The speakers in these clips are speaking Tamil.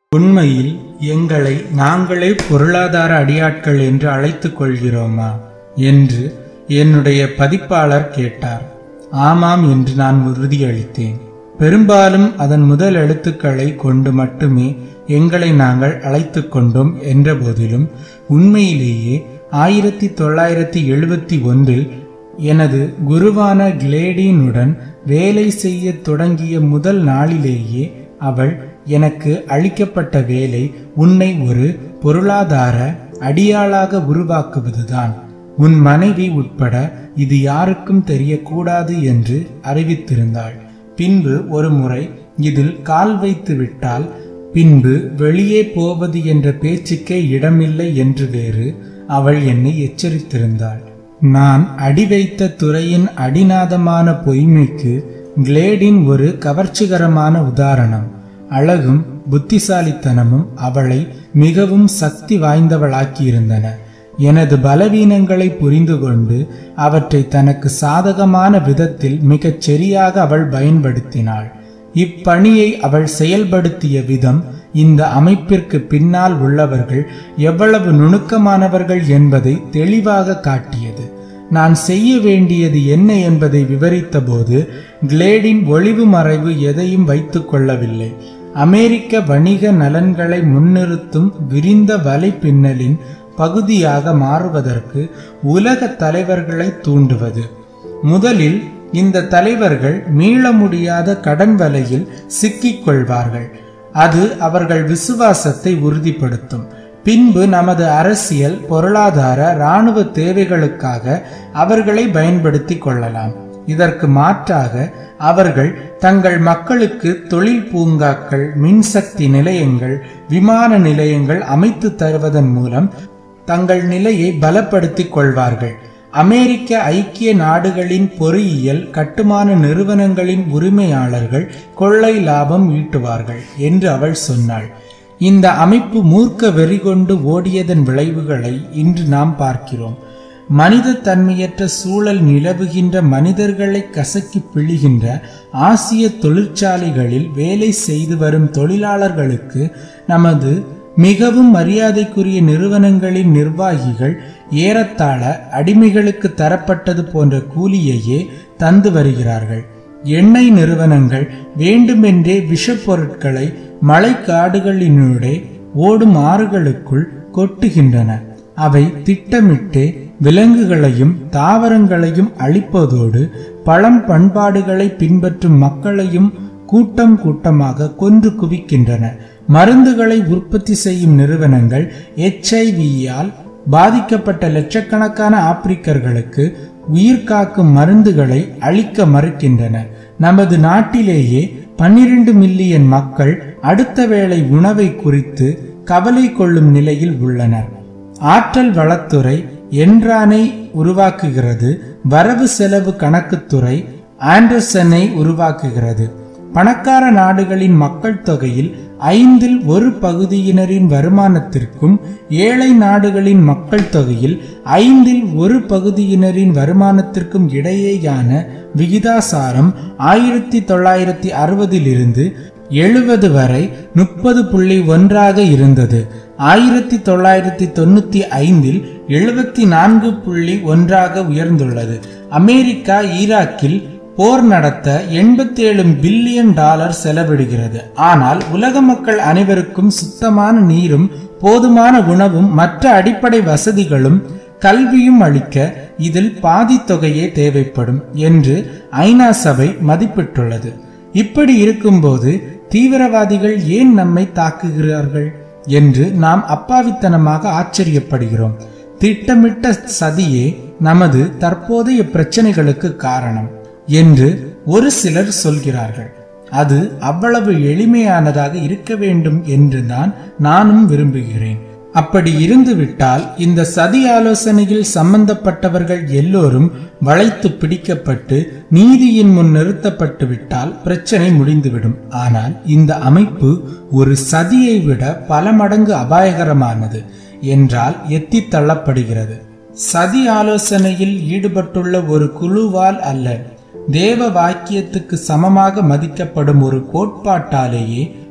உண்மையில் எங்களை நாங்களே பொருளாதார அடியாட்கள் என்று அழைத்துக் கொள்கிறோமா என்று என்னுடைய பதிப்பாளர் கேட்டார் ஆமாம் என்று நான் உறுதியளித்தேன் பெரும்பாலும் அதன் முதல் எழுத்துக்களை கொண்டு மட்டுமே எங்களை நாங்கள் அழைத்துக் கொண்டோம் என்ற போதிலும் உண்மையிலேயே ஆயிரத்தி தொள்ளாயிரத்தி எழுபத்தி ஒன்றில் எனது குருவான கிளேடினுடன் வேலை செய்யத் தொடங்கிய முதல் நாளிலேயே அவள் எனக்கு அளிக்கப்பட்ட வேலை உன்னை ஒரு பொருளாதார அடியாளாக உருவாக்குவதுதான் உன் மனைவி உட்பட இது யாருக்கும் தெரியக்கூடாது என்று அறிவித்திருந்தாள் பின்பு ஒரு முறை இதில் கால் வைத்து விட்டால் பின்பு வெளியே போவது என்ற பேச்சுக்கே இடமில்லை என்று வேறு அவள் என்னை எச்சரித்திருந்தாள் நான் அடி வைத்த துறையின் அடிநாதமான பொய்மைக்கு கிளேடின் ஒரு கவர்ச்சிகரமான உதாரணம் அழகும் புத்திசாலித்தனமும் அவளை மிகவும் சக்தி வாய்ந்தவளாக்கியிருந்தன எனது பலவீனங்களை புரிந்து கொண்டு அவற்றை தனக்கு சாதகமான விதத்தில் மிகச் சரியாக அவள் பயன்படுத்தினாள் இப்பணியை அவள் செயல்படுத்திய விதம் இந்த அமைப்பிற்கு பின்னால் உள்ளவர்கள் எவ்வளவு நுணுக்கமானவர்கள் என்பதை தெளிவாக காட்டியது நான் செய்ய வேண்டியது என்ன என்பதை விவரித்தபோது கிளேடின் ஒளிவு மறைவு எதையும் வைத்துக் கொள்ளவில்லை அமெரிக்க வணிக நலன்களை முன்னிறுத்தும் விரிந்த வலை பின்னலின் பகுதியாக மாறுவதற்கு உலக தலைவர்களை தூண்டுவது முதலில் இந்த தலைவர்கள் மீள முடியாத கடன் வலையில் சிக்கிக் கொள்வார்கள் அது அவர்கள் விசுவாசத்தை உறுதிப்படுத்தும் பின்பு நமது அரசியல் பொருளாதார இராணுவ தேவைகளுக்காக அவர்களை பயன்படுத்தி கொள்ளலாம் இதற்கு மாற்றாக அவர்கள் தங்கள் மக்களுக்கு தொழில் பூங்காக்கள் மின்சக்தி நிலையங்கள் விமான நிலையங்கள் அமைத்து தருவதன் மூலம் தங்கள் நிலையை பலப்படுத்திக் கொள்வார்கள் அமெரிக்க ஐக்கிய நாடுகளின் பொறியியல் கட்டுமான நிறுவனங்களின் உரிமையாளர்கள் கொள்ளை லாபம் ஈட்டுவார்கள் என்று அவள் சொன்னாள் இந்த அமைப்பு மூர்க்க வெறி கொண்டு ஓடியதன் விளைவுகளை இன்று நாம் பார்க்கிறோம் மனித தன்மையற்ற சூழல் நிலவுகின்ற மனிதர்களை கசக்கி பிழிகின்ற ஆசிய தொழிற்சாலைகளில் வேலை செய்து வரும் தொழிலாளர்களுக்கு நமது மிகவும் மரியாதைக்குரிய நிறுவனங்களின் நிர்வாகிகள் ஏறத்தாழ அடிமைகளுக்கு தரப்பட்டது போன்ற கூலியையே தந்து வருகிறார்கள் எண்ணெய் நிறுவனங்கள் வேண்டுமென்றே விஷப்பொருட்களை மழைக்காடுகளினூடே ஓடும் ஆறுகளுக்குள் கொட்டுகின்றன அவை திட்டமிட்டு விலங்குகளையும் தாவரங்களையும் அழிப்பதோடு பழம் பண்பாடுகளை பின்பற்றும் மக்களையும் கூட்டம் கூட்டமாக கொன்று குவிக்கின்றன மருந்துகளை உற்பத்தி செய்யும் நிறுவனங்கள் எச்ஐவியால் பாதிக்கப்பட்ட லட்சக்கணக்கான ஆப்பிரிக்கர்களுக்கு உயிர் காக்கும் மருந்துகளை அளிக்க மறுக்கின்றன நமது நாட்டிலேயே பன்னிரண்டு மில்லியன் மக்கள் அடுத்த வேளை உணவை குறித்து கவலை கொள்ளும் நிலையில் உள்ளனர் ஆற்றல் வளத்துறை என்ரானை உருவாக்குகிறது வரவு செலவு கணக்குத்துறை ஆண்டர்சனை உருவாக்குகிறது பணக்கார நாடுகளின் மக்கள் தொகையில் ஐந்தில் ஒரு பகுதியினரின் வருமானத்திற்கும் ஏழை நாடுகளின் மக்கள் தொகையில் ஐந்தில் ஒரு பகுதியினரின் வருமானத்திற்கும் இடையேயான விகிதாசாரம் ஆயிரத்தி தொள்ளாயிரத்தி அறுபதிலிருந்து எழுபது வரை முப்பது புள்ளி ஒன்றாக இருந்தது ஆயிரத்தி தொள்ளாயிரத்தி தொண்ணூத்தி ஐந்தில் எழுபத்தி நான்கு புள்ளி ஒன்றாக உயர்ந்துள்ளது அமெரிக்கா ஈராக்கில் போர் நடத்த எண்பத்தி ஏழு பில்லியன் டாலர் செலவிடுகிறது ஆனால் உலக மக்கள் அனைவருக்கும் சுத்தமான நீரும் போதுமான உணவும் மற்ற அடிப்படை வசதிகளும் கல்வியும் அளிக்க இதில் பாதி தொகையே தேவைப்படும் என்று ஐநா சபை மதிப்பிட்டுள்ளது இப்படி இருக்கும்போது தீவிரவாதிகள் ஏன் நம்மை தாக்குகிறார்கள் என்று நாம் அப்பாவித்தனமாக ஆச்சரியப்படுகிறோம் திட்டமிட்ட சதியே நமது தற்போதைய பிரச்சனைகளுக்கு காரணம் என்று ஒரு சிலர் சொல்கிறார்கள் அது அவ்வளவு எளிமையானதாக இருக்க வேண்டும் என்று தான் நானும் விரும்புகிறேன் அப்படி இருந்துவிட்டால் இந்த சதி ஆலோசனையில் சம்பந்தப்பட்டவர்கள் எல்லோரும் வளைத்து பிடிக்கப்பட்டு நீதியின் முன் நிறுத்தப்பட்டு விட்டால் பிரச்சனை முடிந்துவிடும் ஆனால் இந்த அமைப்பு ஒரு சதியை விட பல மடங்கு அபாயகரமானது என்றால் எத்தி தள்ளப்படுகிறது சதி ஆலோசனையில் ஈடுபட்டுள்ள ஒரு குழுவால் அல்ல தேவ வாக்கியத்துக்கு சமமாக மதிக்கப்படும் ஒரு கோட்பாட்டாலேயே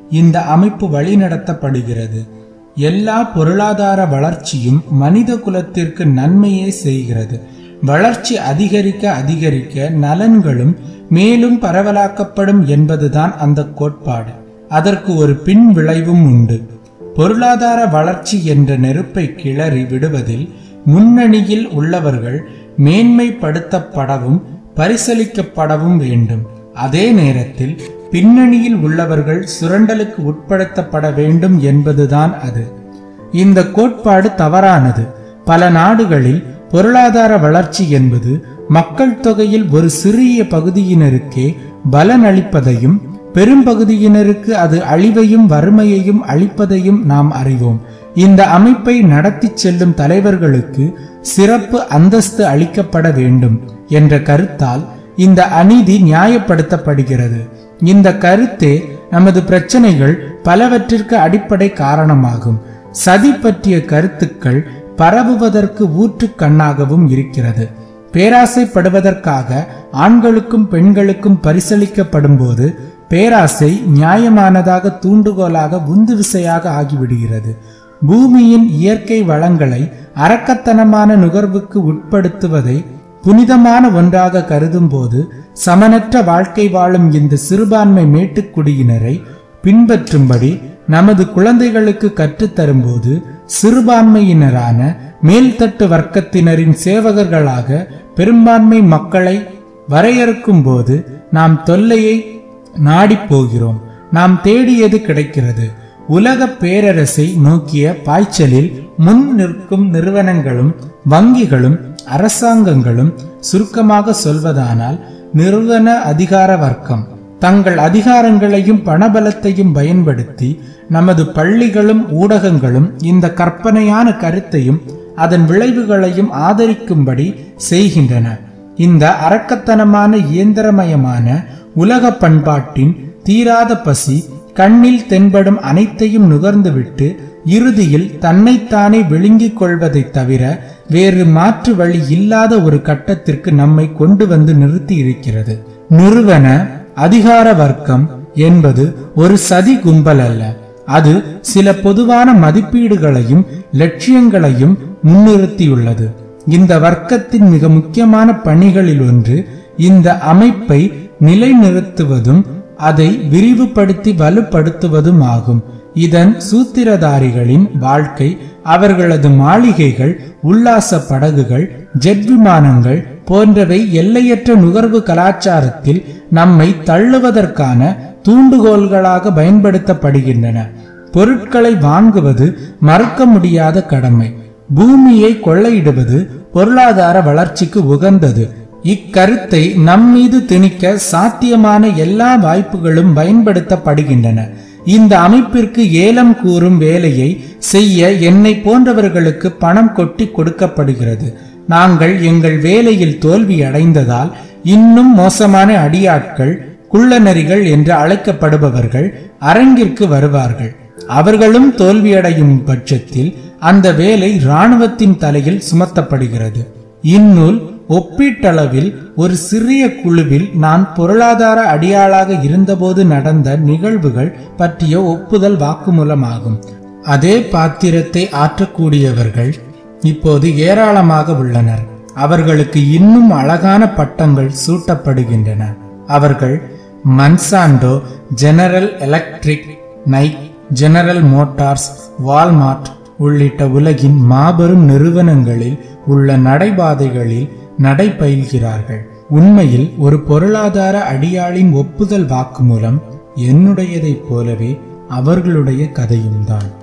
இந்த அமைப்பு வழிநடத்தப்படுகிறது எல்லா பொருளாதார வளர்ச்சியும் மனித குலத்திற்கு நன்மையே செய்கிறது வளர்ச்சி அதிகரிக்க அதிகரிக்க நலன்களும் மேலும் பரவலாக்கப்படும் என்பதுதான் அந்த கோட்பாடு அதற்கு ஒரு பின் விளைவும் உண்டு பொருளாதார வளர்ச்சி என்ற நெருப்பை கிளறி விடுவதில் முன்னணியில் உள்ளவர்கள் மேன்மைப்படுத்தப்படவும் பரிசளிக்கப்படவும் வேண்டும் அதே நேரத்தில் பின்னணியில் உள்ளவர்கள் சுரண்டலுக்கு உட்படுத்தப்பட வேண்டும் என்பதுதான் அது இந்த கோட்பாடு தவறானது பல நாடுகளில் பொருளாதார வளர்ச்சி என்பது மக்கள் தொகையில் ஒரு சிறிய பகுதியினருக்கே பலன் அளிப்பதையும் பெரும்பகுதியினருக்கு அது அழிவையும் வறுமையையும் அளிப்பதையும் நாம் அறிவோம் இந்த அமைப்பை நடத்தி செல்லும் தலைவர்களுக்கு சிறப்பு அந்தஸ்து அளிக்கப்பட வேண்டும் என்ற கருத்தால் இந்த அநீதி நியாயப்படுத்தப்படுகிறது இந்த கருத்தே நமது பிரச்சனைகள் பலவற்றிற்கு அடிப்படை காரணமாகும் சதி பற்றிய கருத்துக்கள் பரவுவதற்கு ஊற்று கண்ணாகவும் இருக்கிறது பேராசைப்படுவதற்காக ஆண்களுக்கும் பெண்களுக்கும் பரிசளிக்கப்படும் போது பேராசை நியாயமானதாக தூண்டுகோலாக உந்து விசையாக ஆகிவிடுகிறது பூமியின் இயற்கை வளங்களை அரக்கத்தனமான நுகர்வுக்கு உட்படுத்துவதை புனிதமான ஒன்றாக கருதும் போது சமனற்ற வாழ்க்கை வாழும் இந்த சிறுபான்மை மேட்டுக்குடியினரை பின்பற்றும்படி நமது குழந்தைகளுக்கு கற்றுத்தரும்போது சிறுபான்மையினரான மேல்தட்டு வர்க்கத்தினரின் சேவகர்களாக பெரும்பான்மை மக்களை வரையறுக்கும் போது நாம் தொல்லையை நாடிப் போகிறோம் நாம் தேடியது கிடைக்கிறது உலக பேரரசை நோக்கிய பாய்ச்சலில் முன் நிற்கும் நிறுவனங்களும் வங்கிகளும் அரசாங்கங்களும் சுருக்கமாக சொல்வதானால் நிறுவன அதிகார வர்க்கம் தங்கள் அதிகாரங்களையும் பணபலத்தையும் பயன்படுத்தி நமது பள்ளிகளும் ஊடகங்களும் இந்த கற்பனையான கருத்தையும் அதன் விளைவுகளையும் ஆதரிக்கும்படி செய்கின்றன இந்த அரக்கத்தனமான இயந்திரமயமான உலக பண்பாட்டின் தீராத பசி கண்ணில் தென்படும் அனைத்தையும் நுகர்ந்துவிட்டு இறுதியில் தன்னைத்தானே விழுங்கிக் கொள்வதைத் தவிர வேறு மாற்று வழி இல்லாத ஒரு கட்டத்திற்கு நம்மை கொண்டு வந்து நிறுத்தி இருக்கிறது நிறுவன அதிகார வர்க்கம் என்பது ஒரு சதி கும்பல் அல்ல அது சில பொதுவான மதிப்பீடுகளையும் லட்சியங்களையும் முன்னிறுத்தியுள்ளது இந்த வர்க்கத்தின் மிக முக்கியமான பணிகளில் ஒன்று இந்த அமைப்பை நிலைநிறுத்துவதும் அதை விரிவுபடுத்தி வலுப்படுத்துவதும் ஆகும் இதன் சூத்திரதாரிகளின் வாழ்க்கை அவர்களது மாளிகைகள் உல்லாச படகுகள் ஜெட் விமானங்கள் போன்றவை எல்லையற்ற நுகர்வு கலாச்சாரத்தில் நம்மை தள்ளுவதற்கான தூண்டுகோல்களாக பயன்படுத்தப்படுகின்றன பொருட்களை வாங்குவது மறுக்க முடியாத கடமை பூமியை கொள்ளையிடுவது பொருளாதார வளர்ச்சிக்கு உகந்தது இக்கருத்தை நம்மீது திணிக்க சாத்தியமான எல்லா வாய்ப்புகளும் பயன்படுத்தப்படுகின்றன இந்த அமைப்பிற்கு ஏலம் கூறும் வேலையை செய்ய என்னை போன்றவர்களுக்கு பணம் கொட்டி கொடுக்கப்படுகிறது நாங்கள் எங்கள் வேலையில் தோல்வி அடைந்ததால் இன்னும் மோசமான அடியாட்கள் குள்ளநரிகள் என்று அழைக்கப்படுபவர்கள் அரங்கிற்கு வருவார்கள் அவர்களும் தோல்வியடையும் பட்சத்தில் அந்த வேலை இராணுவத்தின் தலையில் சுமத்தப்படுகிறது இந்நூல் ஒப்பீட்டளவில் ஒரு சிறிய குழுவில் நான் பொருளாதார அடியாளாக இருந்தபோது நடந்த நிகழ்வுகள் பற்றிய ஒப்புதல் வாக்குமூலமாகும் அதே பாத்திரத்தை ஆற்றக்கூடியவர்கள் இப்போது ஏராளமாக உள்ளனர் அவர்களுக்கு இன்னும் அழகான பட்டங்கள் சூட்டப்படுகின்றன அவர்கள் Monsanto General Electric Nike General Motors Walmart உள்ளிட்ட உலகின் மாபெரும் நிறுவனங்களில் உள்ள நடைபாதைகளில் நடைபயில்கிறார்கள் உண்மையில் ஒரு பொருளாதார அடியாளின் ஒப்புதல் வாக்குமூலம் என்னுடையதைப் போலவே அவர்களுடைய கதையும்தான்